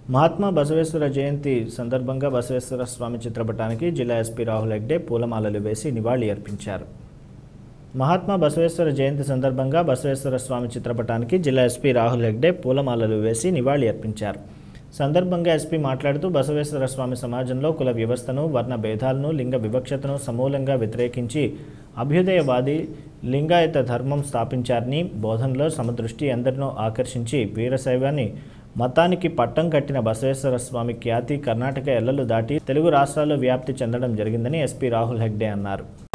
మహాత్మా బసవేశ్వర జయంతి సందర్భంగా బసవేశ్వర స్వామి చిత్రపటానికి జిల్లా ఎస్పీ రాహుల్ హెగ్డే పూలమాలలు వేసి నివాళి అర్పించారు మహాత్మా బసవేశ్వర జయంతి సందర్భంగా బసవేశ్వర స్వామి చిత్రపటానికి జిల్లా ఎస్పీ రాహుల్ హెగ్డే పూలమాలలు వేసి నివాళి అర్పించారు సందర్భంగా ఎస్పీ మాట్లాడుతూ బసవేశ్వర స్వామి సమాజంలో కుల వ్యవస్థను వర్ణ భేదాలను లింగ వివక్షతను సమూలంగా వ్యతిరేకించి అభ్యుదయవాది లింగాయత ధర్మం స్థాపించారని బోధనలో సమదృష్టి అందరినో ఆకర్షించి వీరశైవాన్ని మతానికి పట్టం కట్టిన బసవేశ్వర స్వామి ఖ్యాతి కర్ణాటక ఎల్లలు దాటి తెలుగు రాష్ట్రాల్లో వ్యాప్తి చెందడం జరిగిందని ఎస్పీ రాహుల్ హెగ్డే అన్నారు